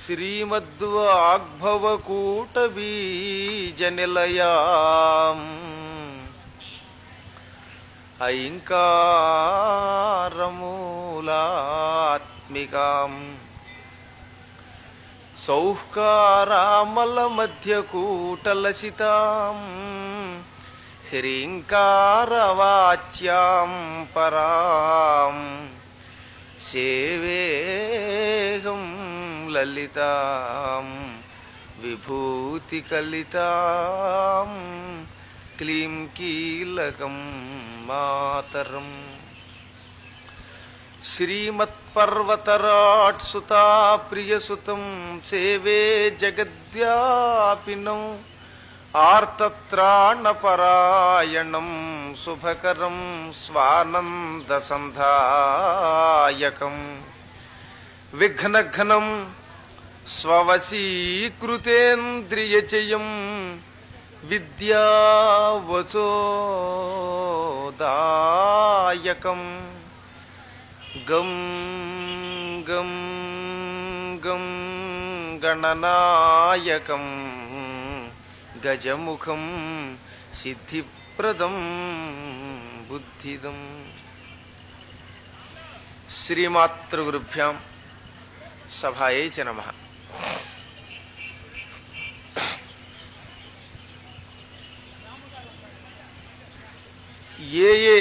శ్రీమద్వాగ్భవకూటబీజనిలయాం ఐంకారమూలాత్మికాం సౌహ్కారామలమధ్యకూటలసితాం హ్రీంకారవాచ్యాం పరాం సేవేహం లలితాం విభూతికలితాం క్లీం కీలకం మాతరం శ్రీమత్పర్వతరాట్సుతా ప్రియసుతం సేవే జగద్వ్యాపినం ఆర్తత్రాణపరాయణం శుభకరం స్వానందసంధాయకం విఘ్నఘ్నం స్వవశీకృతేంద్రియచయం విద్యావచోదాయకం గం గం గం గణనాయకం గజముఖం సిద్ధిప్రదం బుద్ధిదం శ్రీమాతృగురుభ్యాం సభాయే చ నమ ఏ ఏ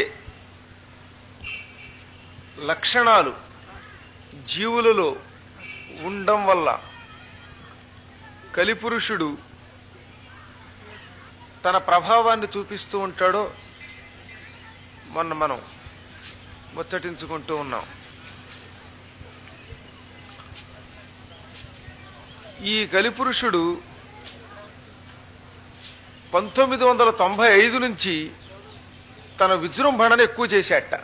లక్షణాలు జీవులలో ఉండడం వల్ల కలిపురుషుడు తన ప్రభావాన్ని చూపిస్తూ ఉంటాడో మొన్న మనం ముచ్చటించుకుంటూ ఉన్నాం ఈ కలిపురుషుడు పంతొమ్మిది వందల తొంభై ఐదు నుంచి తన విజృంభణను ఎక్కువ చేశాట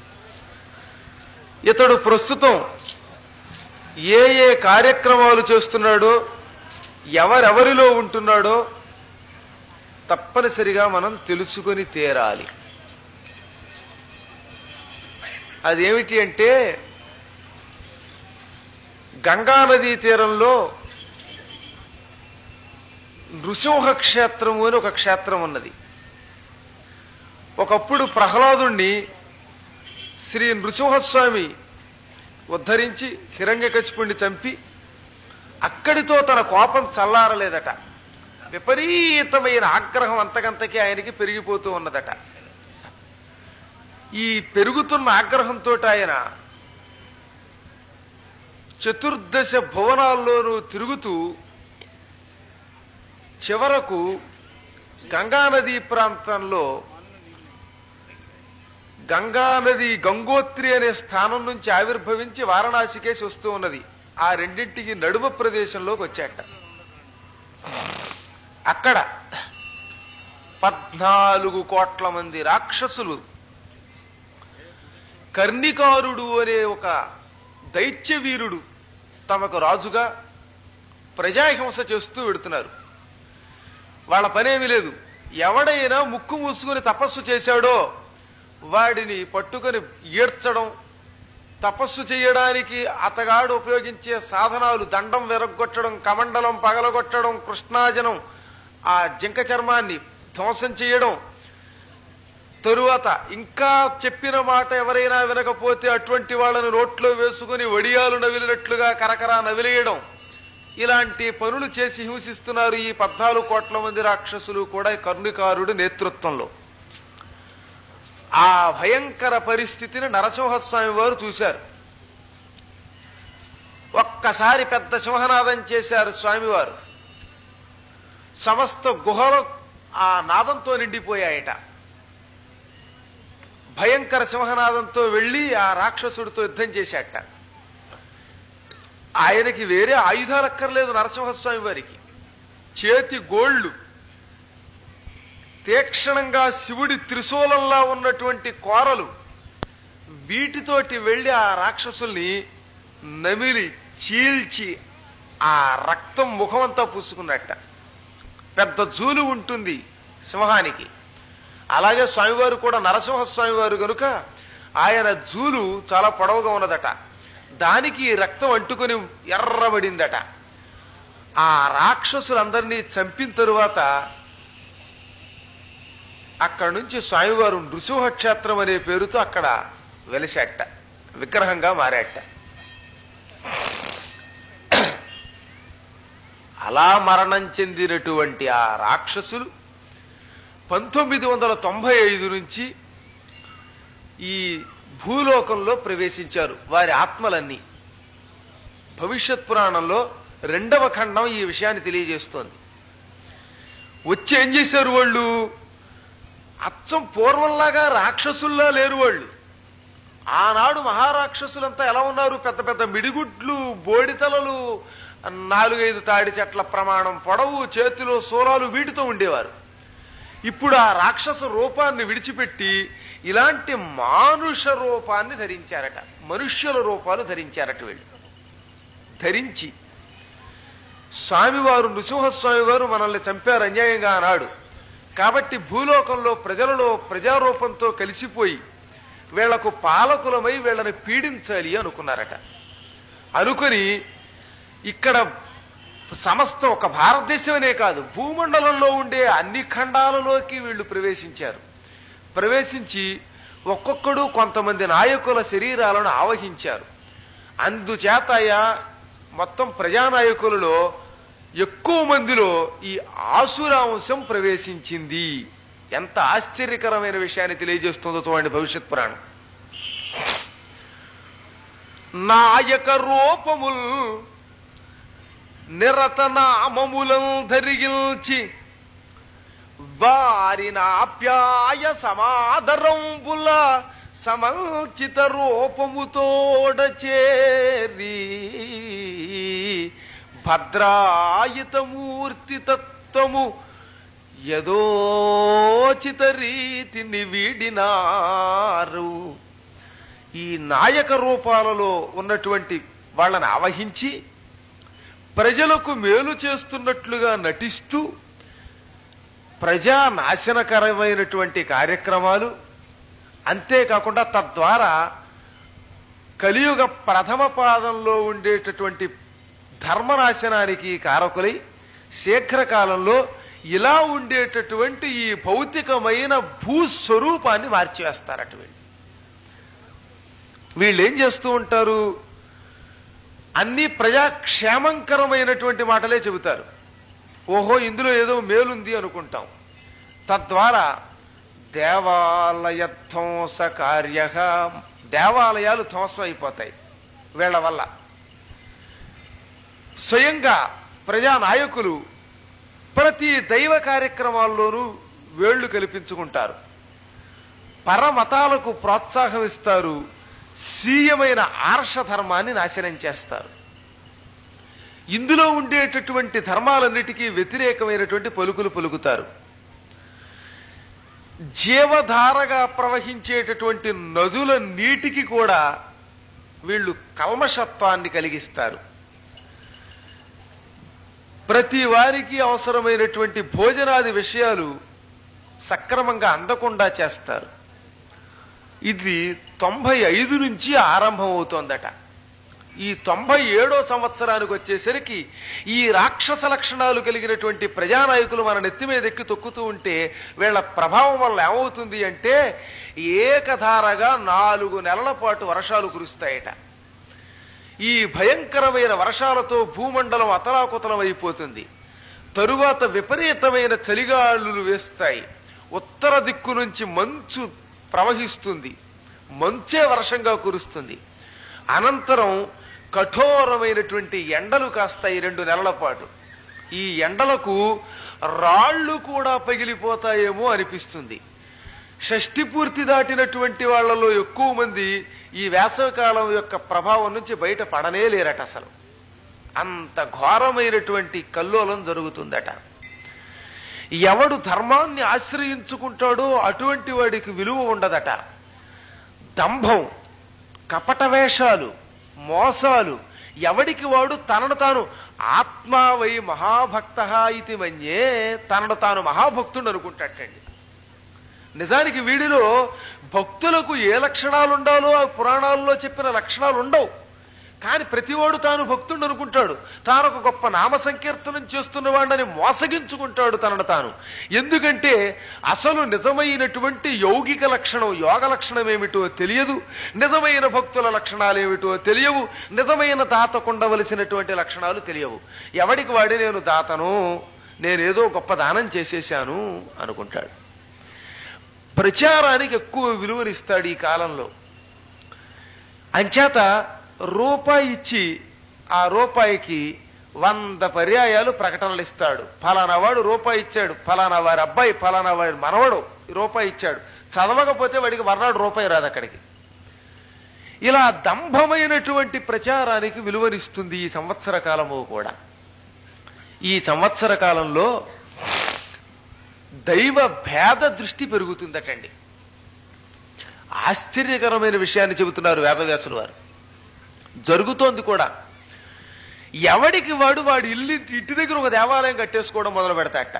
ఇతడు ప్రస్తుతం ఏ ఏ కార్యక్రమాలు చేస్తున్నాడో ఎవరెవరిలో ఉంటున్నాడో తప్పనిసరిగా మనం తెలుసుకొని తీరాలి అదేమిటి అంటే గంగానదీ తీరంలో నృసింహ క్షేత్రము అని ఒక క్షేత్రం ఉన్నది ఒకప్పుడు ప్రహ్లాదుణ్ణి శ్రీ నృసింహస్వామి ఉద్ధరించి హిరణ్యకశిపుణ్ణి చంపి అక్కడితో తన కోపం చల్లారలేదట విపరీతమైన ఆగ్రహం అంతకంతకి ఆయనకి పెరిగిపోతూ ఉన్నదట ఈ పెరుగుతున్న ఆగ్రహంతో ఆయన చతుర్దశ భువనాల్లోనూ తిరుగుతూ చివరకు గంగానదీ ప్రాంతంలో గంగానది గంగోత్రి అనే స్థానం నుంచి ఆవిర్భవించి వారణాసికేసి వస్తూ ఉన్నది ఆ రెండింటికి నడుమ ప్రదేశంలోకి వచ్చాట అక్కడ పద్నాలుగు కోట్ల మంది రాక్షసులు కర్ణికారుడు అనే ఒక దైత్య వీరుడు తమకు రాజుగా ప్రజాహింస చేస్తూ వెడుతున్నారు వాళ్ళ పనేమి లేదు ఎవడైనా ముక్కు మూసుకుని తపస్సు చేశాడో వాడిని పట్టుకొని ఈడ్చడం తపస్సు చేయడానికి అతగాడు ఉపయోగించే సాధనాలు దండం వెరగొట్టడం కమండలం పగలగొట్టడం కృష్ణాజనం ఆ జింక చర్మాన్ని ధ్వంసం చేయడం తరువాత ఇంకా చెప్పిన మాట ఎవరైనా వినకపోతే అటువంటి వాళ్ళని నోట్లో వేసుకుని వడియాలు నవిలినట్లుగా కరకరా నవిలేయడం ఇలాంటి పనులు చేసి హింసిస్తున్నారు ఈ పద్నాలుగు కోట్ల మంది రాక్షసులు కూడా కర్ణికారుడి నేతృత్వంలో ఆ భయంకర పరిస్థితిని నరసింహస్వామి వారు చూశారు ఒక్కసారి పెద్ద సింహనాదం చేశారు స్వామివారు సమస్త గుహలు ఆ నాదంతో నిండిపోయాయట భయంకర సింహనాదంతో వెళ్లి ఆ రాక్షసుడితో యుద్ధం చేశాట ఆయనకి వేరే ఆయుధాలు అక్కర్లేదు నరసింహస్వామి వారికి చేతి గోళ్లు తీక్షణంగా శివుడి త్రిశూలంలా ఉన్నటువంటి కోరలు వీటితోటి వెళ్లి ఆ రాక్షసుల్ని నమిలి చీల్చి ఆ రక్తం ముఖమంతా పూసుకున్నట్ట పెద్ద జూలు ఉంటుంది సింహానికి అలాగే స్వామివారు కూడా నరసింహస్వామి వారు గనుక ఆయన జూలు చాలా పొడవుగా ఉన్నదట దానికి రక్తం అంటుకొని ఎర్రబడిందట ఆ రాక్షసులందరినీ చంపిన తరువాత అక్కడి నుంచి స్వామివారు నృసింహ క్షేత్రం అనే పేరుతో అక్కడ వెలిసేట విగ్రహంగా మారాట అలా మరణం చెందినటువంటి ఆ రాక్షసులు పంతొమ్మిది వందల తొంభై ఐదు నుంచి ఈ భూలోకంలో ప్రవేశించారు వారి ఆత్మలన్నీ భవిష్యత్ పురాణంలో రెండవ ఖండం ఈ విషయాన్ని తెలియజేస్తోంది వచ్చి ఏం చేశారు వాళ్ళు అచ్చం పూర్వంలాగా రాక్షసుల్లా లేరు వాళ్ళు ఆనాడు మహారాక్షసులంతా ఎలా ఉన్నారు పెద్ద పెద్ద మిడిగుడ్లు బోడితలలు నాలుగైదు తాడి చెట్ల ప్రమాణం పొడవు చేతిలో సూరాలు వీటితో ఉండేవారు ఇప్పుడు ఆ రాక్షస రూపాన్ని విడిచిపెట్టి ఇలాంటి మానుష రూపాన్ని ధరించారట మనుష్యుల రూపాలు ధరించారట వీళ్ళు ధరించి స్వామివారు నృసింహస్వామి వారు మనల్ని చంపారు అన్యాయంగా అన్నాడు కాబట్టి భూలోకంలో ప్రజలలో ప్రజారూపంతో కలిసిపోయి వీళ్లకు పాలకులమై వీళ్ళని పీడించాలి అనుకున్నారట అనుకుని ఇక్కడ సమస్త ఒక భారతదేశమనే కాదు భూమండలంలో ఉండే అన్ని ఖండాలలోకి వీళ్ళు ప్రవేశించారు ప్రవేశించి ఒక్కొక్కడు కొంతమంది నాయకుల శరీరాలను ఆవహించారు అందుచేతయ మొత్తం ప్రజానాయకులలో ఎక్కువ మందిలో ఈ ఆసురాంశం ప్రవేశించింది ఎంత ఆశ్చర్యకరమైన విషయాన్ని తెలియజేస్తుందో చూడండి భవిష్యత్ పురాణం నాయక రూపముల్ నిరతనామములం ధరిగిల్చి వారినాప్యాయ సమాదరంబుల సమల్చిత రూపముతోడ చేరి భద్రాయితమూర్తి తత్వము యదోచిత రీతిని వీడినారు ఈ నాయక రూపాలలో ఉన్నటువంటి వాళ్ళని ఆవహించి ప్రజలకు మేలు చేస్తున్నట్లుగా నటిస్తూ ప్రజా నాశనకరమైనటువంటి కార్యక్రమాలు అంతేకాకుండా తద్వారా కలియుగ ప్రథమ పాదంలో ఉండేటటువంటి ధర్మనాశనానికి కారకులై శీఘ్రకాలంలో ఇలా ఉండేటటువంటి ఈ భౌతికమైన భూస్వరూపాన్ని మార్చేస్తారట వీళ్ళు వీళ్ళు ఏం చేస్తూ ఉంటారు అన్ని ప్రజాక్షేమంకరమైనటువంటి మాటలే చెబుతారు ఓహో ఇందులో ఏదో మేలుంది అనుకుంటాం తద్వారా దేవాలయ ధ్వంస కార్య దేవాలయాలు ధ్వంసం అయిపోతాయి వీళ్ళ వల్ల స్వయంగా ప్రజా నాయకులు ప్రతి దైవ కార్యక్రమాల్లోనూ వేళ్లు కల్పించుకుంటారు పరమతాలకు ప్రోత్సాహం ఇస్తారు స్వీయమైన ఆర్ష ధర్మాన్ని నాశనం చేస్తారు ఇందులో ఉండేటటువంటి ధర్మాలన్నిటికీ వ్యతిరేకమైనటువంటి పలుకులు పలుకుతారు జీవధారగా ప్రవహించేటటువంటి నదుల నీటికి కూడా వీళ్ళు కల్మషత్వాన్ని కలిగిస్తారు ప్రతి వారికి అవసరమైనటువంటి భోజనాది విషయాలు సక్రమంగా అందకుండా చేస్తారు ఇది తొంభై ఐదు నుంచి ఆరంభమవుతోందట ఈ తొంభై ఏడో సంవత్సరానికి వచ్చేసరికి ఈ రాక్షస లక్షణాలు కలిగినటువంటి ప్రజానాయకులు మన నెత్తి మీద ఎక్కి తొక్కుతూ ఉంటే వీళ్ళ ప్రభావం వల్ల ఏమవుతుంది అంటే ఏకధారగా నాలుగు నెలల పాటు వర్షాలు కురుస్తాయట ఈ భయంకరమైన వర్షాలతో భూమండలం అతలాకుతలం అయిపోతుంది తరువాత విపరీతమైన చలిగాలులు వేస్తాయి ఉత్తర దిక్కు నుంచి మంచు ప్రవహిస్తుంది మంచే వర్షంగా కురుస్తుంది అనంతరం కఠోరమైనటువంటి ఎండలు కాస్తాయి రెండు నెలల పాటు ఈ ఎండలకు రాళ్ళు కూడా పగిలిపోతాయేమో అనిపిస్తుంది షష్ఠి పూర్తి దాటినటువంటి వాళ్ళలో ఎక్కువ మంది ఈ వేసవికాలం యొక్క ప్రభావం నుంచి బయట పడనే లేరట అసలు అంత ఘోరమైనటువంటి కల్లోలం జరుగుతుందట ఎవడు ధర్మాన్ని ఆశ్రయించుకుంటాడో అటువంటి వాడికి విలువ ఉండదట దంభం కపట వేషాలు మోసాలు ఎవడికి వాడు తనను తాను ఆత్మా వై మహాభక్త ఇది మన్యే తనను తాను మహాభక్తుడు అనుకుంటాటండి నిజానికి వీడిలో భక్తులకు ఏ లక్షణాలు ఉండాలో ఆ పురాణాల్లో చెప్పిన లక్షణాలు ఉండవు కానీ ప్రతివాడు తాను భక్తుడు అనుకుంటాడు తాను ఒక గొప్ప నామ సంకీర్తనం చేస్తున్నవాడని మోసగించుకుంటాడు తనను తాను ఎందుకంటే అసలు నిజమైనటువంటి యౌగిక లక్షణం యోగ లక్షణం ఏమిటో తెలియదు నిజమైన భక్తుల లక్షణాలు ఏమిటో తెలియవు నిజమైన దాతకు ఉండవలసినటువంటి లక్షణాలు తెలియవు ఎవడికి వాడి నేను దాతను నేనేదో గొప్ప దానం చేసేశాను అనుకుంటాడు ప్రచారానికి ఎక్కువ విలువనిస్తాడు ఈ కాలంలో అంచేత రూపాయి ఇచ్చి ఆ రూపాయికి వంద పర్యాయాలు ప్రకటనలు ఇస్తాడు ఫలానా వాడు రూపాయి ఇచ్చాడు ఫలానా వారి అబ్బాయి ఫలానా వారి మనవడు రూపాయి ఇచ్చాడు చదవకపోతే వాడికి మర్నాడు రూపాయి రాదు అక్కడికి ఇలా దంభమైనటువంటి ప్రచారానికి విలువనిస్తుంది ఈ సంవత్సర కాలము కూడా ఈ సంవత్సర కాలంలో దైవ భేద దృష్టి పెరుగుతుందటండి ఆశ్చర్యకరమైన విషయాన్ని చెబుతున్నారు వేదవ్యాసులు వారు జరుగుతోంది కూడా ఎవడికి వాడు వాడి ఇల్లు ఇంటి దగ్గర ఒక దేవాలయం కట్టేసుకోవడం మొదలు పెడతాట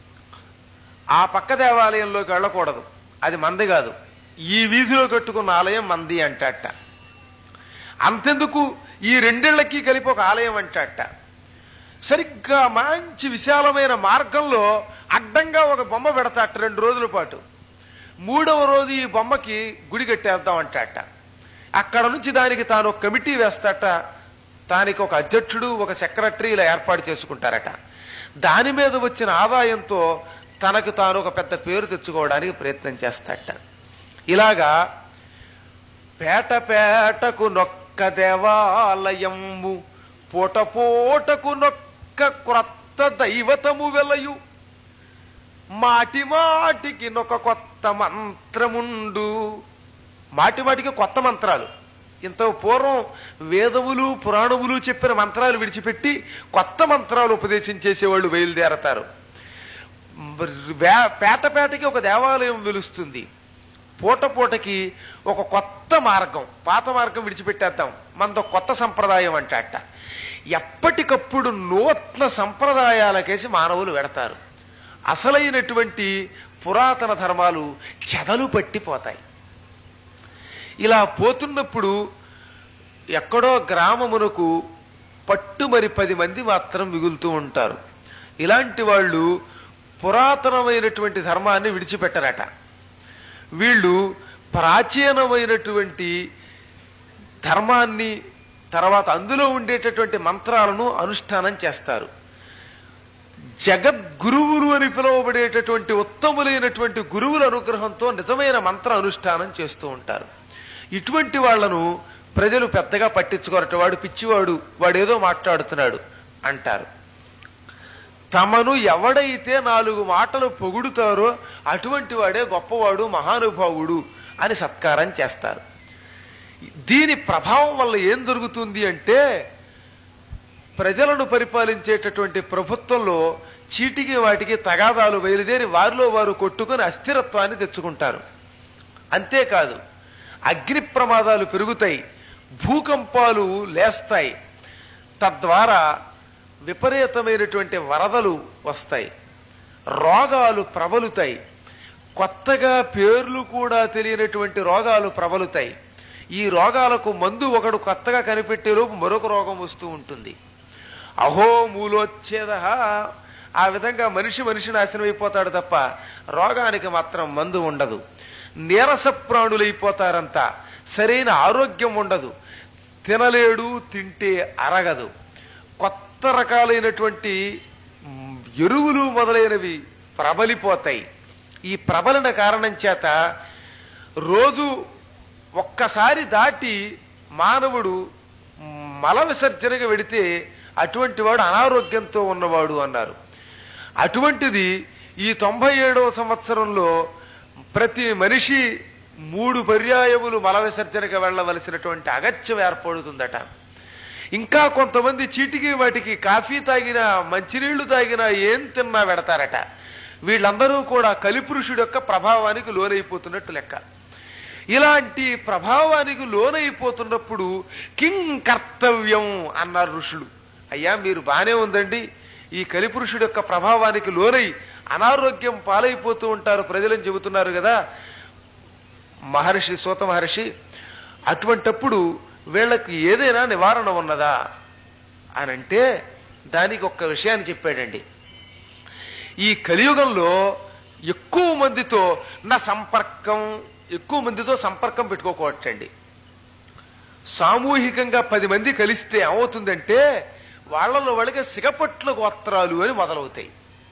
ఆ పక్క దేవాలయంలోకి వెళ్ళకూడదు అది మంది కాదు ఈ వీధిలో కట్టుకున్న ఆలయం మంది అంటాట అంతెందుకు ఈ రెండేళ్లకి కలిపి ఒక ఆలయం అంటాట సరిగ్గా మంచి విశాలమైన మార్గంలో అడ్డంగా ఒక బొమ్మ పెడతాట రెండు రోజుల పాటు మూడవ రోజు ఈ బొమ్మకి గుడి కట్టేద్దాం అంటాట అక్కడ నుంచి దానికి తాను ఒక కమిటీ వేస్తాట దానికి ఒక అధ్యక్షుడు ఒక సెక్రటరీ ఇలా ఏర్పాటు చేసుకుంటారట దాని మీద వచ్చిన ఆదాయంతో తనకు తాను ఒక పెద్ద పేరు తెచ్చుకోవడానికి ప్రయత్నం చేస్తాట ఇలాగా పేట పేటకు నొక్క దేవాలయము పూట పూటకు నొక్క క్రొత్త దైవతము వెలయు మాటి మాటికి నొక కొత్త మంత్రముండు మాటి మాటికి కొత్త మంత్రాలు ఇంత పూర్వం వేదములు పురాణములు చెప్పిన మంత్రాలు విడిచిపెట్టి కొత్త మంత్రాలు ఉపదేశం చేసేవాళ్ళు బయలుదేరతారు వే- పేట పేటకి ఒక దేవాలయం వెలుస్తుంది పూట పూటకి ఒక కొత్త మార్గం పాత మార్గం విడిచిపెట్టేద్దాం మనతో కొత్త సంప్రదాయం అంటే అట్ట ఎప్పటికప్పుడు నూతన సంప్రదాయాలకేసి మానవులు వెడతారు అసలైనటువంటి పురాతన ధర్మాలు చెదలు పట్టిపోతాయి ఇలా పోతున్నప్పుడు ఎక్కడో గ్రామమునకు పట్టు మరి పది మంది మాత్రం మిగులుతూ ఉంటారు ఇలాంటి వాళ్ళు పురాతనమైనటువంటి ధర్మాన్ని విడిచిపెట్టరట వీళ్ళు ప్రాచీనమైనటువంటి ధర్మాన్ని తర్వాత అందులో ఉండేటటువంటి మంత్రాలను అనుష్ఠానం చేస్తారు జగద్గురువులు అని పిలువబడేటటువంటి ఉత్తములైనటువంటి గురువుల అనుగ్రహంతో నిజమైన మంత్ర అనుష్ఠానం చేస్తూ ఉంటారు ఇటువంటి వాళ్లను ప్రజలు పెద్దగా పట్టించుకోరట వాడు పిచ్చివాడు వాడేదో మాట్లాడుతున్నాడు అంటారు తమను ఎవడైతే నాలుగు మాటలు పొగుడుతారో అటువంటి వాడే గొప్పవాడు మహానుభావుడు అని సత్కారం చేస్తారు దీని ప్రభావం వల్ల ఏం జరుగుతుంది అంటే ప్రజలను పరిపాలించేటటువంటి ప్రభుత్వంలో చీటికి వాటికి తగాదాలు బయలుదేరి వారిలో వారు కొట్టుకుని అస్థిరత్వాన్ని తెచ్చుకుంటారు అంతేకాదు అగ్ని ప్రమాదాలు పెరుగుతాయి భూకంపాలు లేస్తాయి తద్వారా విపరీతమైనటువంటి వరదలు వస్తాయి రోగాలు ప్రబలుతాయి కొత్తగా పేర్లు కూడా తెలియనటువంటి రోగాలు ప్రబలుతాయి ఈ రోగాలకు మందు ఒకడు కొత్తగా కనిపెట్టేలోపు మరొక రోగం వస్తూ ఉంటుంది అహో మూలోచ్ఛేద ఆ విధంగా మనిషి మనిషి నాశనం అయిపోతాడు తప్ప రోగానికి మాత్రం మందు ఉండదు నీరస ప్రాణులైపోతారంతా సరైన ఆరోగ్యం ఉండదు తినలేడు తింటే అరగదు కొత్త రకాలైనటువంటి మ్, ఎరువులు మొదలైనవి ప్రబలిపోతాయి ఈ ప్రబలన కారణం చేత రోజు ఒక్కసారి దాటి మానవుడు మల విసర్జనగా వెడితే అటువంటి వాడు అనారోగ్యంతో ఉన్నవాడు అన్నారు అటువంటిది ఈ తొంభై ఏడవ సంవత్సరంలో ప్రతి మనిషి మూడు పర్యాయములు మల విసర్జనగా వెళ్ళవలసినటువంటి అగత్యం ఏర్పడుతుందట ఇంకా కొంతమంది చీటికి వాటికి కాఫీ తాగినా మంచినీళ్లు తాగినా ఏం తిన్నా పెడతారట వీళ్ళందరూ కూడా కలిపురుషుడు యొక్క ప్రభావానికి లోనైపోతున్నట్టు లెక్క ఇలాంటి ప్రభావానికి లోనైపోతున్నప్పుడు కింగ్ కర్తవ్యం అన్నారు ఋషులు అయ్యా మీరు బానే ఉందండి ఈ కలిపురుషుడు యొక్క ప్రభావానికి లోనై అనారోగ్యం పాలైపోతూ ఉంటారు ప్రజలని చెబుతున్నారు కదా మహర్షి సూత మహర్షి అటువంటప్పుడు వీళ్ళకి ఏదైనా నివారణ ఉన్నదా అని అంటే దానికి ఒక్క విషయాన్ని చెప్పాడండి ఈ కలియుగంలో ఎక్కువ మందితో నా సంపర్కం ఎక్కువ మందితో సంపర్కం పెట్టుకోకూడటండి సామూహికంగా పది మంది కలిస్తే ఏమవుతుందంటే వాళ్ళలో వాళ్ళకి సిగపట్ల గోత్రాలు అని మొదలవుతాయి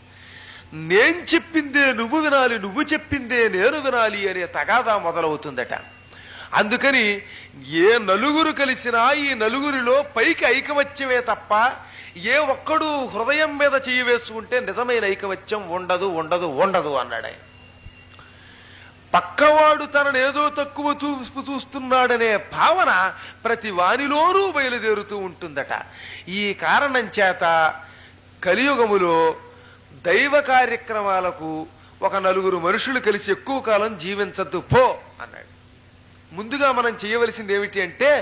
నేను చెప్పిందే నువ్వు వినాలి నువ్వు చెప్పిందే నేను వినాలి అనే తగాదా మొదలవుతుందట అందుకని ఏ నలుగురు కలిసినా ఈ నలుగురిలో పైకి ఐకమత్యమే తప్ప ఏ ఒక్కడు హృదయం మీద చెయ్యి వేసుకుంటే నిజమైన ఐకమత్యం ఉండదు ఉండదు ఉండదు అన్నాడు ఆయన పక్కవాడు తననేదో తక్కువ చూపు చూస్తున్నాడనే భావన ప్రతి వానిలోనూ బయలుదేరుతూ ఉంటుందట ఈ కారణం చేత కలియుగములో దైవ కార్యక్రమాలకు ఒక నలుగురు మనుషులు కలిసి ఎక్కువ కాలం జీవించద్దు పో అన్నాడు ముందుగా మనం చేయవలసింది ఏమిటి అంటే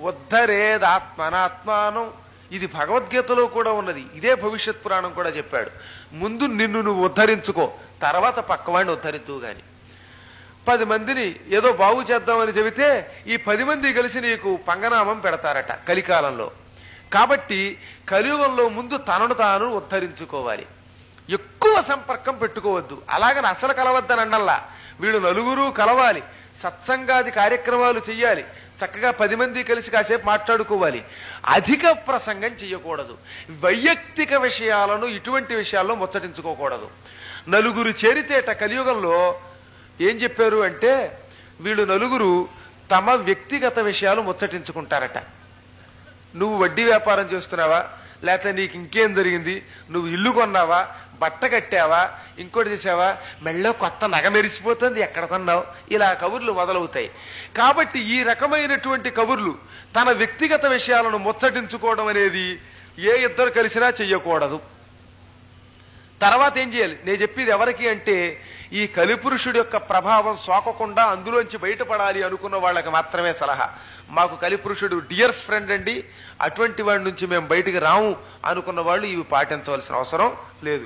ఉద్ధరేదాత్మనాత్మానం ఇది భగవద్గీతలో కూడా ఉన్నది ఇదే భవిష్యత్ పురాణం కూడా చెప్పాడు ముందు నిన్ను నువ్వు ఉద్ధరించుకో తర్వాత పక్కవాడిని ఉద్ధరిద్దువు గాని పది మందిని ఏదో బాగు చేద్దామని చెబితే ఈ పది మంది కలిసి నీకు పంగనామం పెడతారట కలికాలంలో కాబట్టి కలియుగంలో ముందు తనను తాను ఉద్ధరించుకోవాలి ఎక్కువ సంపర్కం పెట్టుకోవద్దు అలాగని అసలు కలవద్దని అండల్లా వీళ్ళు నలుగురు కలవాలి సత్సంగాది కార్యక్రమాలు చెయ్యాలి చక్కగా పది మంది కలిసి కాసేపు మాట్లాడుకోవాలి అధిక ప్రసంగం చెయ్యకూడదు వైయక్తిక విషయాలను ఇటువంటి విషయాల్లో ముచ్చటించుకోకూడదు నలుగురు చేరితేట కలియుగంలో ఏం చెప్పారు అంటే వీళ్ళు నలుగురు తమ వ్యక్తిగత విషయాలు ముచ్చటించుకుంటారట నువ్వు వడ్డీ వ్యాపారం చేస్తున్నావా లేకపోతే నీకు ఇంకేం జరిగింది నువ్వు ఇల్లు కొన్నావా బట్ట కట్టావా ఇంకోటి చేసావా మెళ్ళో కొత్త నగ మెరిసిపోతుంది ఎక్కడ కొన్నావు ఇలా కబుర్లు మొదలవుతాయి కాబట్టి ఈ రకమైనటువంటి కబుర్లు తన వ్యక్తిగత విషయాలను ముచ్చటించుకోవడం అనేది ఏ ఇద్దరు కలిసినా చెయ్యకూడదు తర్వాత ఏం చేయాలి నేను చెప్పేది ఎవరికి అంటే ఈ కలిపురుషుడి యొక్క ప్రభావం సోకకుండా అందులోంచి బయటపడాలి అనుకున్న వాళ్ళకి మాత్రమే సలహా మాకు కలిపురుషుడు డియర్ ఫ్రెండ్ అండి అటువంటి వాడి నుంచి మేము బయటికి రాము అనుకున్న వాళ్ళు ఇవి పాటించవలసిన అవసరం లేదు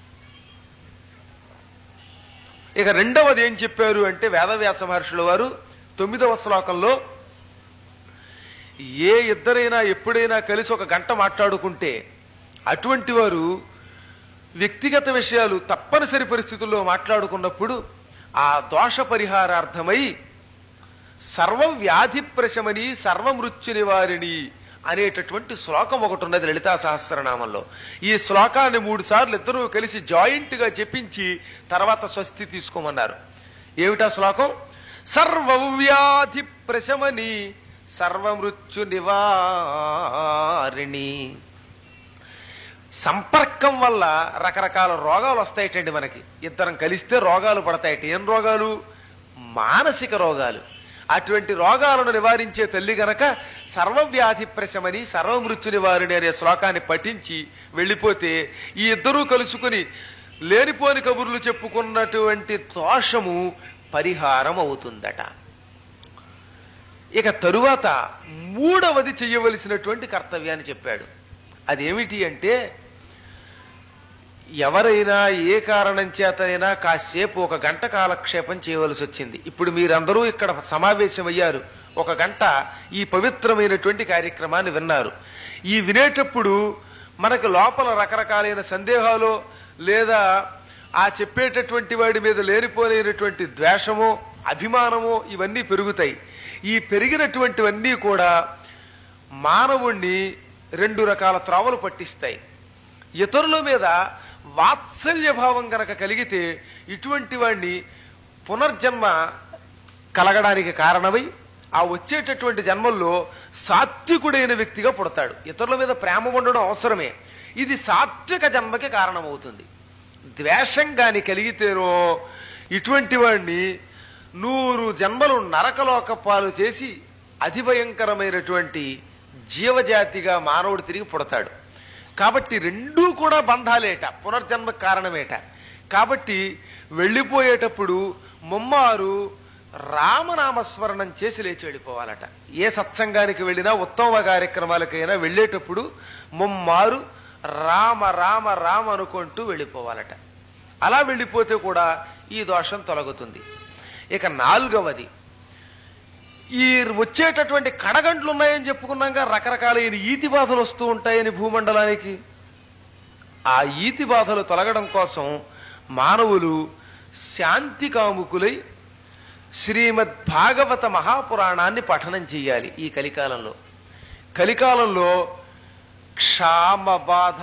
ఇక రెండవది ఏం చెప్పారు అంటే వేదవ్యాస మహర్షుల వారు తొమ్మిదవ శ్లోకంలో ఏ ఇద్దరైనా ఎప్పుడైనా కలిసి ఒక గంట మాట్లాడుకుంటే అటువంటి వారు వ్యక్తిగత విషయాలు తప్పనిసరి పరిస్థితుల్లో మాట్లాడుకున్నప్పుడు ఆ దోష పరిహారార్థమై సర్వ వ్యాధి ప్రశమని సర్వమృత్యు నివారిణి అనేటటువంటి శ్లోకం ఒకటి ఉన్నది లలితా సహస్రనామంలో ఈ శ్లోకాన్ని మూడు సార్లు ఇద్దరూ కలిసి జాయింట్ గా చెప్పించి తర్వాత స్వస్తి తీసుకోమన్నారు ఏమిటా శ్లోకం సర్వవ్యాధి ప్రశమని సర్వమృత్యు నివారిణి సంపర్కం వల్ల రకరకాల రోగాలు వస్తాయటండి మనకి ఇద్దరం కలిస్తే రోగాలు పడతాయట ఏం రోగాలు మానసిక రోగాలు అటువంటి రోగాలను నివారించే తల్లి గనక సర్వవ్యాధి ప్రశమని సర్వమృత్యు నివారిణి అనే శ్లోకాన్ని పఠించి వెళ్ళిపోతే ఈ ఇద్దరూ కలుసుకుని లేనిపోని కబుర్లు చెప్పుకున్నటువంటి దోషము పరిహారం అవుతుందట ఇక తరువాత మూడవది చెయ్యవలసినటువంటి కర్తవ్యాన్ని చెప్పాడు అదేమిటి అంటే ఎవరైనా ఏ కారణం చేతనైనా కాసేపు ఒక గంట కాలక్షేపం చేయవలసి వచ్చింది ఇప్పుడు మీరందరూ ఇక్కడ సమావేశమయ్యారు ఒక గంట ఈ పవిత్రమైనటువంటి కార్యక్రమాన్ని విన్నారు ఈ వినేటప్పుడు మనకు లోపల రకరకాలైన సందేహాలు లేదా ఆ చెప్పేటటువంటి వాడి మీద లేనిపోలేనటువంటి ద్వేషమో అభిమానమో ఇవన్నీ పెరుగుతాయి ఈ పెరిగినటువంటివన్నీ కూడా మానవుణ్ణి రెండు రకాల త్రోవలు పట్టిస్తాయి ఇతరుల మీద వాత్సల్య భావం గనక కలిగితే ఇటువంటి వాణ్ణి పునర్జన్మ కలగడానికి కారణమై ఆ వచ్చేటటువంటి జన్మల్లో సాత్వికుడైన వ్యక్తిగా పుడతాడు ఇతరుల మీద ప్రేమ ఉండడం అవసరమే ఇది సాత్విక జన్మకి కారణమవుతుంది ద్వేషం గాని కలిగితేనో ఇటువంటి వాణ్ణి నూరు జన్మలు నరకలోక పాలు చేసి అతి భయంకరమైనటువంటి జీవజాతిగా మానవుడు తిరిగి పుడతాడు కాబట్టి రెండూ కూడా బంధాలేట పునర్జన్మ కారణమేట కాబట్టి వెళ్ళిపోయేటప్పుడు ముమ్మారు రామనామస్మరణం చేసి లేచి వెళ్ళిపోవాలట ఏ సత్సంగానికి వెళ్ళినా ఉత్తమ కార్యక్రమాలకైనా వెళ్ళేటప్పుడు ముమ్మారు రామ రామ రామ అనుకుంటూ వెళ్ళిపోవాలట అలా వెళ్ళిపోతే కూడా ఈ దోషం తొలగుతుంది ఇక నాలుగవది ఈ వచ్చేటటువంటి కడగంట్లు ఉన్నాయని చెప్పుకున్నాక రకరకాలైన ఈతి బాధలు వస్తూ ఉంటాయని భూమండలానికి ఆ ఈతి బాధలు తొలగడం కోసం మానవులు శాంతి కాముకులై శ్రీమద్ భాగవత మహాపురాణాన్ని పఠనం చెయ్యాలి ఈ కలికాలంలో కలికాలంలో క్షామ బాధ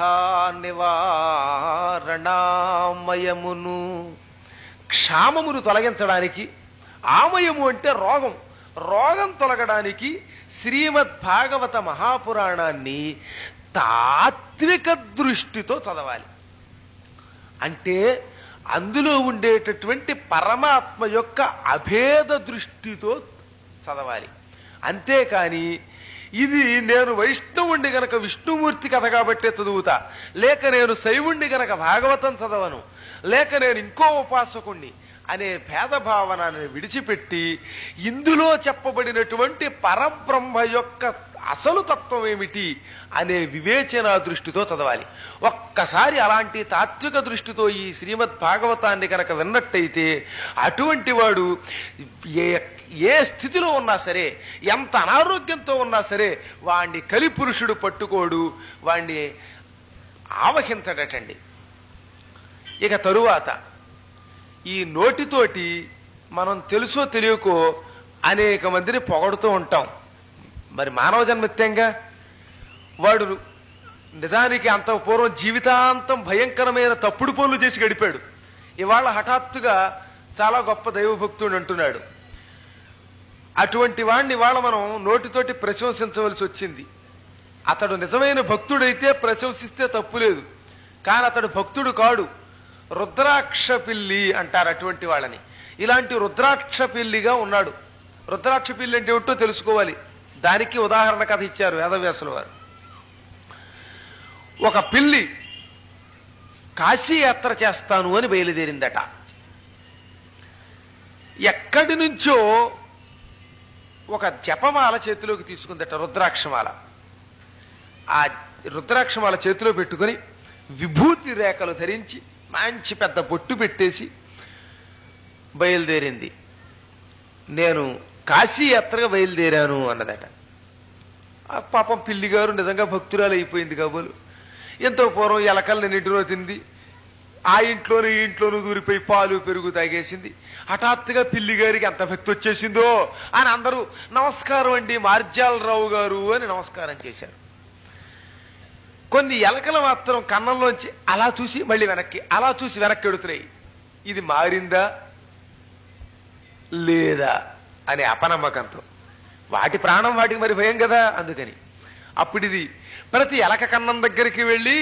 నివారణామయమును క్షామమును తొలగించడానికి ఆమయము అంటే రోగం రోగం తొలగడానికి శ్రీమద్ భాగవత మహాపురాణాన్ని తాత్విక దృష్టితో చదవాలి అంటే అందులో ఉండేటటువంటి పరమాత్మ యొక్క అభేద దృష్టితో చదవాలి అంతేకాని ఇది నేను వైష్ణవుణ్ణి గనక విష్ణుమూర్తి కథ కాబట్టే చదువుతా లేక నేను శైవుణ్ణి గనక భాగవతం చదవను లేక నేను ఇంకో ఉపాసకుణ్ణి అనే భేదభావనని విడిచిపెట్టి ఇందులో చెప్పబడినటువంటి పరబ్రహ్మ యొక్క అసలు తత్వం ఏమిటి అనే వివేచన దృష్టితో చదవాలి ఒక్కసారి అలాంటి తాత్విక దృష్టితో ఈ శ్రీమద్ భాగవతాన్ని కనుక విన్నట్టయితే అటువంటి వాడు ఏ ఏ స్థితిలో ఉన్నా సరే ఎంత అనారోగ్యంతో ఉన్నా సరే వాణ్ణి కలిపురుషుడు పట్టుకోడు వాణ్ణి ఆవహించడటండి ఇక తరువాత ఈ నోటితోటి మనం తెలుసో తెలియకో అనేక మందిని పొగడుతూ ఉంటాం మరి మానవ జన్మత్యంగా వాడు నిజానికి అంత పూర్వం జీవితాంతం భయంకరమైన తప్పుడు పనులు చేసి గడిపాడు ఇవాళ హఠాత్తుగా చాలా గొప్ప దైవభక్తుడు అంటున్నాడు అటువంటి వాణ్ణి ఇవాళ మనం నోటితోటి ప్రశంసించవలసి వచ్చింది అతడు నిజమైన భక్తుడైతే ప్రశంసిస్తే తప్పులేదు కానీ అతడు భక్తుడు కాడు రుద్రాక్ష పిల్లి అంటారు అటువంటి వాళ్ళని ఇలాంటి రుద్రాక్ష పిల్లిగా ఉన్నాడు రుద్రాక్ష పిల్లి అంటే ఏమిటో తెలుసుకోవాలి దానికి ఉదాహరణ కథ ఇచ్చారు వేదవ్యాసుల వారు ఒక పిల్లి కాశీ యాత్ర చేస్తాను అని బయలుదేరిందట ఎక్కడి నుంచో ఒక జపమాల చేతిలోకి తీసుకుందట రుద్రాక్షమాల ఆ రుద్రాక్షమాల చేతిలో పెట్టుకొని విభూతి రేఖలు ధరించి మంచి పెద్ద బొట్టు పెట్టేసి బయలుదేరింది నేను కాశీ యాత్రగా బయలుదేరాను అన్నదట ఆ పాపం పిల్లి గారు నిజంగా భక్తురాలు అయిపోయింది కాబోలు ఎంతో పూర్వం ఎలకల్ని తింది ఆ ఇంట్లోనూ ఈ ఇంట్లోనూ దూరిపోయి పాలు పెరుగు తాగేసింది హఠాత్తుగా పిల్లి గారికి ఎంత భక్తి వచ్చేసిందో అని అందరూ నమస్కారం అండి మార్జాలరావు గారు అని నమస్కారం చేశారు కొన్ని ఎలకలు మాత్రం కన్నంలోంచి అలా చూసి మళ్ళీ వెనక్కి అలా చూసి వెనక్కి ఎడుతున్నాయి ఇది మారిందా లేదా అనే అపనమ్మకంతో వాటి ప్రాణం వాటికి మరి భయం కదా అందుకని అప్పుడు ఇది ప్రతి ఎలక కన్నం దగ్గరికి వెళ్ళి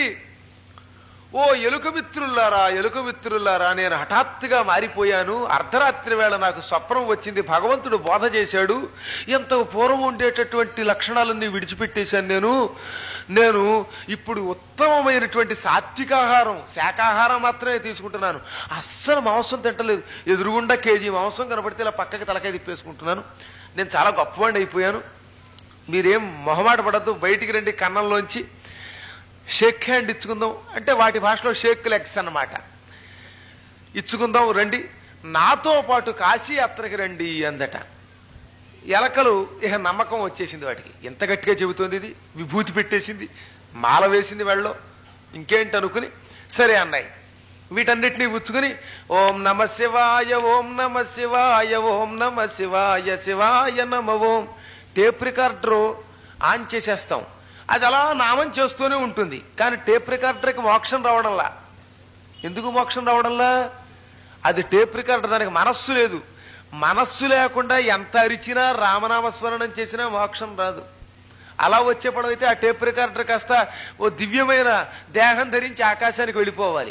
ఓ ఎలుక మిత్రులారా ఎలుక మిత్రులారా నేను హఠాత్తుగా మారిపోయాను అర్ధరాత్రి వేళ నాకు స్వప్నం వచ్చింది భగవంతుడు బోధ చేశాడు ఎంత పూర్వం ఉండేటటువంటి లక్షణాలన్నీ విడిచిపెట్టేశాను నేను నేను ఇప్పుడు ఉత్తమమైనటువంటి సాత్వికాహారం శాకాహారం మాత్రమే తీసుకుంటున్నాను అస్సలు మాంసం తింటలేదు ఎదురుగుండా కేజీ మాంసం కనబడితే ఇలా పక్కకి తలకాయ తిప్పేసుకుంటున్నాను నేను చాలా గొప్పవాడిని అయిపోయాను మీరేం మొహమాట పడద్దు బయటికి రండి కన్నంలోంచి షేక్ హ్యాండ్ ఇచ్చుకుందాం అంటే వాటి భాషలో షేక్ లెగ్స్ అన్నమాట ఇచ్చుకుందాం రండి నాతో పాటు కాశీ యాత్రకి రండి అందట ఎలకలు ఇక నమ్మకం వచ్చేసింది వాటికి ఎంత గట్టిగా చెబుతోంది ఇది విభూతి పెట్టేసింది మాల వేసింది వెళ్ళలో ఇంకేంటి అనుకుని సరే అన్నాయి వీటన్నిటినీ పుచ్చుకుని ఓం నమ శివాయ ఓం నమ శివాయ ఓం నమ శివాయ శివాయ నమ ఓం టేప్ రికార్డర్ ఆన్ చేసేస్తాం అది అలా నామం చేస్తూనే ఉంటుంది కానీ టేప్ రికార్డర్కి మోక్షం రావడంలా ఎందుకు మోక్షం రావడంలా అది టేప్ రికార్డర్ దానికి మనస్సు లేదు మనస్సు లేకుండా ఎంత అరిచినా రామనామస్మరణం చేసినా మోక్షం రాదు అలా వచ్చే పడవైతే ఆ టేప్ రికార్డర్ కాస్త ఓ దివ్యమైన దేహం ధరించి ఆకాశానికి వెళ్ళిపోవాలి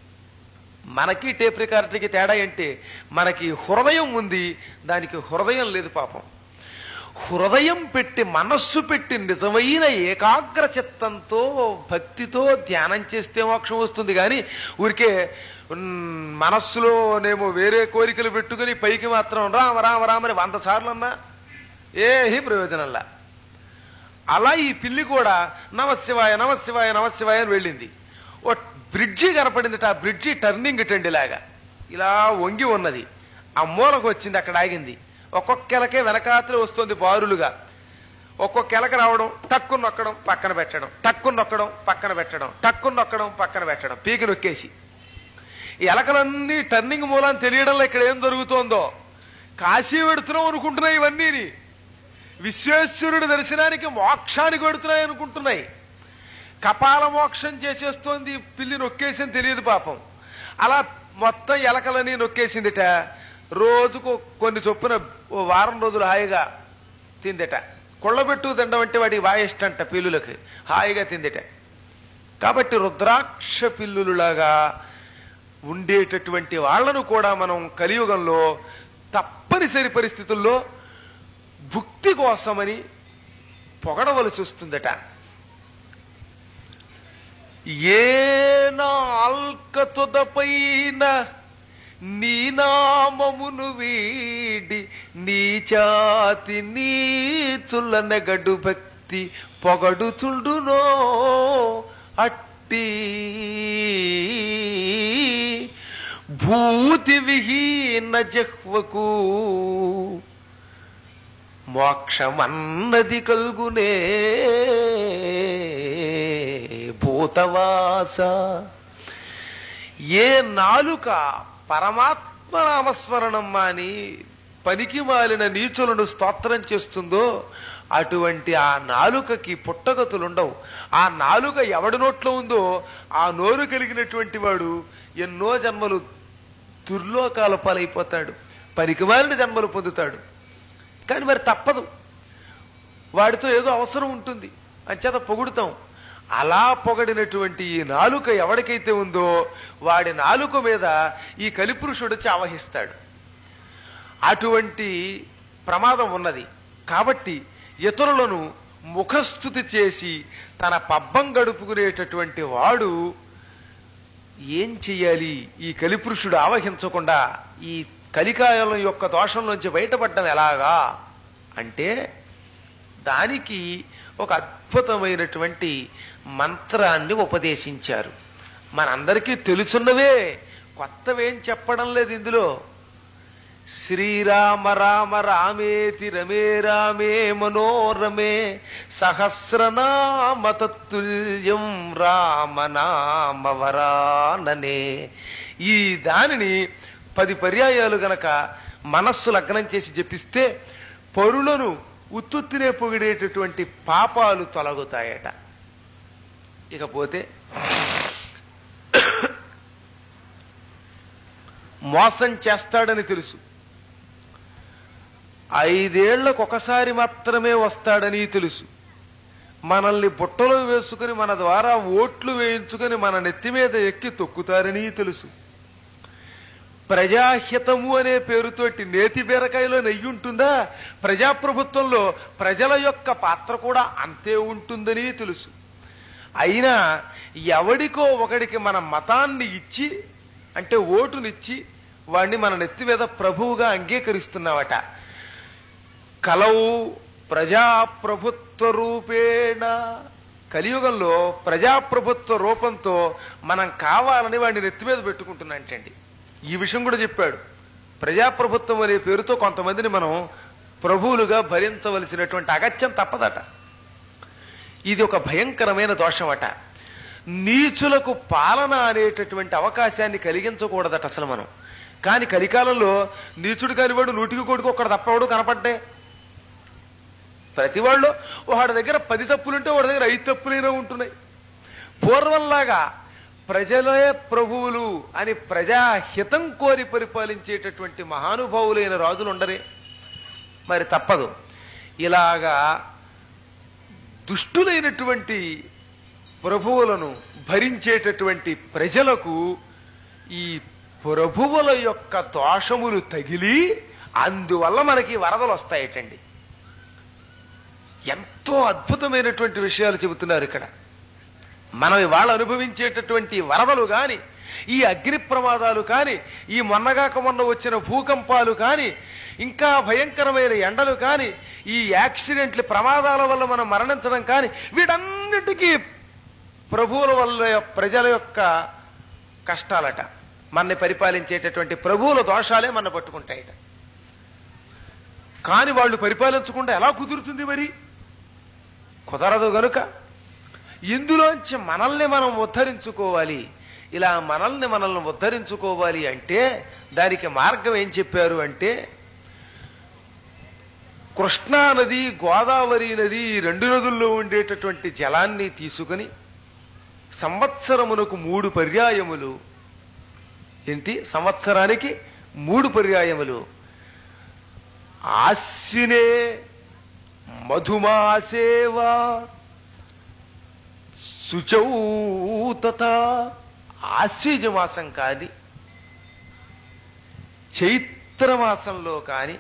మనకి టేప్ రికార్డర్కి తేడా ఏంటి మనకి హృదయం ఉంది దానికి హృదయం లేదు పాపం హృదయం పెట్టి మనస్సు పెట్టి నిజమైన ఏకాగ్ర చిత్తంతో భక్తితో ధ్యానం చేస్తే మోక్షం వస్తుంది కానీ ఊరికే ఉమ్, మనస్సులోనేమో వేరే కోరికలు పెట్టుకుని పైకి మాత్రం రామ రామ రామని వంద సార్లు అన్నా ఏహి ప్రయోజనంలా అలా ఈ పిల్లి కూడా నమశివాయ నమశివాయ నమశివాయ అని వెళ్ళింది ఓ బ్రిడ్జి కనపడింది ఆ బ్రిడ్జి టర్నింగ్ టండి లాగా ఇలా వంగి ఉన్నది ఆ మూలకు వచ్చింది అక్కడ ఆగింది ఒక్కొక్కెలకే వెనకాతలు వస్తుంది బారులుగా ఒక్కొక్క ఎలక రావడం టక్కు నొక్కడం పక్కన పెట్టడం టక్కు నొక్కడం పక్కన పెట్టడం టక్కు నొక్కడం పక్కన పెట్టడం పీకి నొక్కేసి ఈ ఎలకలన్నీ టర్నింగ్ మూలాన్ని తెలియడంలో ఇక్కడ ఏం జరుగుతోందో కాశీ పెడుతున్నాం అనుకుంటున్నాయి ఇవన్నీ విశ్వేశ్వరుడి దర్శనానికి మోక్షానికి పెడుతున్నాయి అనుకుంటున్నాయి కపాల మోక్షం చేసేస్తోంది ఈ పిల్లి నొక్కేసి తెలియదు పాపం అలా మొత్తం ఎలకలని నొక్కేసిందిట రోజుకు కొన్ని చొప్పున ఓ వారం రోజులు హాయిగా తిందిట కొళ్ళబెట్టు తినడం అంటే వాడికి బాగా ఇష్టంట పిల్లులకి హాయిగా తిందిట కాబట్టి రుద్రాక్ష పిల్లులులాగా ఉండేటటువంటి వాళ్ళను కూడా మనం కలియుగంలో తప్పనిసరి పరిస్థితుల్లో భుక్తి కోసమని పొగడవలసి వస్తుందట ఏ నాల్కతుదపైన నీ నామమును వీడి నీచాతి నీచుల నెగడు భక్తి పొగడుచుండునో అట్టి భూతి విహీన జహ్వకు మోక్షమన్నది కల్గునే భూతవాస ఏ నాలుక పరమాత్మ నామస్మరణం మాని పనికి మాలిన నీచులను స్తోత్రం చేస్తుందో అటువంటి ఆ నాలుకకి పుట్టగతులుండవు ఆ నాలుక ఎవడి నోట్లో ఉందో ఆ నోరు కలిగినటువంటి వాడు ఎన్నో జన్మలు దుర్లోకాల పాలైపోతాడు పనికిమాలిన జన్మలు పొందుతాడు కానీ మరి తప్పదు వాడితో ఏదో అవసరం ఉంటుంది అంచేత పొగుడుతాం అలా పొగడినటువంటి ఈ నాలుక ఎవరికైతే ఉందో వాడి నాలుక మీద ఈ కలిపురుషుడు వచ్చి ఆవహిస్తాడు అటువంటి ప్రమాదం ఉన్నది కాబట్టి ఇతరులను ముఖస్థుతి చేసి తన పబ్బం గడుపుకునేటటువంటి వాడు ఏం చెయ్యాలి ఈ కలిపురుషుడు ఆవహించకుండా ఈ కలికాలం యొక్క దోషం నుంచి బయటపడడం ఎలాగా అంటే దానికి ఒక అద్భుతమైనటువంటి మంత్రాన్ని ఉపదేశించారు మనందరికీ తెలుసున్నవే కొత్తవేం చెప్పడం లేదు ఇందులో శ్రీరామ రామ రామేతి రమే రామే మనోరమే సహస్రనామ తత్తుల్యం రామనామవరాననే ఈ దానిని పది పర్యాయాలు గనక మనస్సు లగ్నం చేసి జపిస్తే పరులను ఉత్తుత్తినే పొగిడేటటువంటి పాపాలు తొలగుతాయట ఇకపోతే మోసం చేస్తాడని తెలుసు ఐదేళ్లకు ఒకసారి మాత్రమే వస్తాడని తెలుసు మనల్ని బుట్టలో వేసుకుని మన ద్వారా ఓట్లు వేయించుకుని మన నెత్తి మీద ఎక్కి తొక్కుతారని తెలుసు ప్రజాహితము అనే పేరుతోటి నేతి బీరకాయలో నెయ్యి ఉంటుందా ప్రజాప్రభుత్వంలో ప్రజల యొక్క పాత్ర కూడా అంతే ఉంటుందని తెలుసు అయినా ఎవడికో ఒకడికి మన మతాన్ని ఇచ్చి అంటే ఓటునిచ్చి వాడిని మన నెత్తి మీద ప్రభువుగా అంగీకరిస్తున్నావట కలవు ప్రజాప్రభుత్వ రూపేణ కలియుగంలో ప్రజాప్రభుత్వ రూపంతో మనం కావాలని వాడిని నెత్తి మీద పెట్టుకుంటున్నట్టండి ఈ విషయం కూడా చెప్పాడు ప్రజాప్రభుత్వం అనే పేరుతో కొంతమందిని మనం ప్రభువులుగా భరించవలసినటువంటి అగత్యం తప్పదట ఇది ఒక భయంకరమైన దోషమట నీచులకు పాలన అనేటటువంటి అవకాశాన్ని కలిగించకూడదట అసలు మనం కానీ కలికాలంలో నీచుడు కానివాడు నూటికి కొడుకు ఒక్కడ తప్పవాడు కనపడ్డే ప్రతి వాళ్ళు వాడి దగ్గర పది తప్పులుంటే వాడి దగ్గర ఐదు తప్పులైనా ఉంటున్నాయి పూర్వంలాగా ప్రజలే ప్రభువులు అని ప్రజాహితం కోరి పరిపాలించేటటువంటి మహానుభావులైన రాజులు ఉండరే మరి తప్పదు ఇలాగా దుష్టులైనటువంటి ప్రభువులను భరించేటటువంటి ప్రజలకు ఈ ప్రభువుల యొక్క దోషములు తగిలి అందువల్ల మనకి వరదలు వస్తాయటండి ఎంతో అద్భుతమైనటువంటి విషయాలు చెబుతున్నారు ఇక్కడ మనం ఇవాళ అనుభవించేటటువంటి వరదలు కాని ఈ అగ్ని ప్రమాదాలు కాని ఈ మొన్నగాక మొన్న వచ్చిన భూకంపాలు కాని ఇంకా భయంకరమైన ఎండలు కాని ఈ యాక్సిడెంట్ల ప్రమాదాల వల్ల మనం మరణించడం కాని వీటన్నిటికీ ప్రభువుల వల్ల ప్రజల యొక్క కష్టాలట మనని పరిపాలించేటటువంటి ప్రభువుల దోషాలే మన పట్టుకుంటాయట కాని వాళ్ళు పరిపాలించకుండా ఎలా కుదురుతుంది మరి కుదరదు గనుక ఇందులోంచి మనల్ని మనం ఉద్ధరించుకోవాలి ఇలా మనల్ని మనల్ని ఉద్ధరించుకోవాలి అంటే దానికి మార్గం ఏం చెప్పారు అంటే కృష్ణా నది గోదావరి నది ఈ రెండు నదుల్లో ఉండేటటువంటి జలాన్ని తీసుకుని సంవత్సరమునకు మూడు పర్యాయములు ఏంటి సంవత్సరానికి మూడు పర్యాయములు ఆస్సినే మధుమాసేవా శుచౌతత ఆశ్వీజ మాసం కాని చైత్రమాసంలో కాని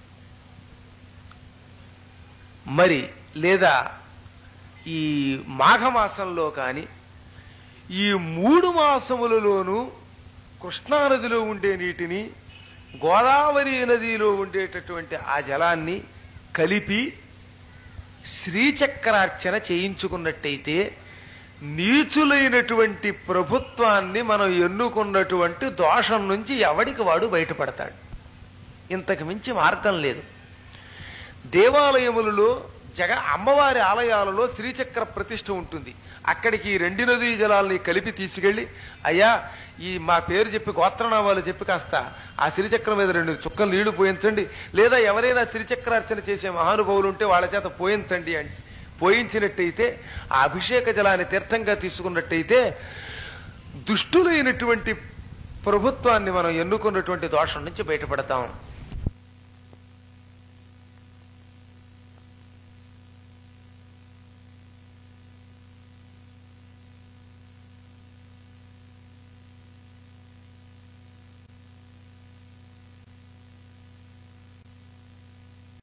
మరి లేదా ఈ మాఘమాసంలో కాని ఈ మూడు మాసములలోనూ కృష్ణానదిలో ఉండే నీటిని గోదావరి నదిలో ఉండేటటువంటి ఆ జలాన్ని కలిపి శ్రీచక్రార్చన చేయించుకున్నట్టయితే నీచులైనటువంటి ప్రభుత్వాన్ని మనం ఎన్నుకున్నటువంటి దోషం నుంచి ఎవడికి వాడు బయటపడతాడు ఇంతకు మించి మార్గం లేదు దేవాలయములలో జగ అమ్మవారి ఆలయాలలో శ్రీచక్ర ప్రతిష్ఠ ఉంటుంది అక్కడికి ఈ రెండు నదీ జలాల్ని కలిపి తీసుకెళ్లి అయ్యా ఈ మా పేరు చెప్పి గోత్రనామాలు చెప్పి కాస్త ఆ శ్రీచక్రం మీద రెండు చుక్కలు నీళ్లు పోయించండి లేదా ఎవరైనా శ్రీచక్రార్చన చేసే మహానుభావులు ఉంటే వాళ్ళ చేత పోయించండి అంటే పోయించినట్టయితే ఆ అభిషేక జలాన్ని తీర్థంగా తీసుకున్నట్టయితే దుష్టులైనటువంటి ప్రభుత్వాన్ని మనం ఎన్నుకున్నటువంటి దోషం నుంచి బయటపడతాం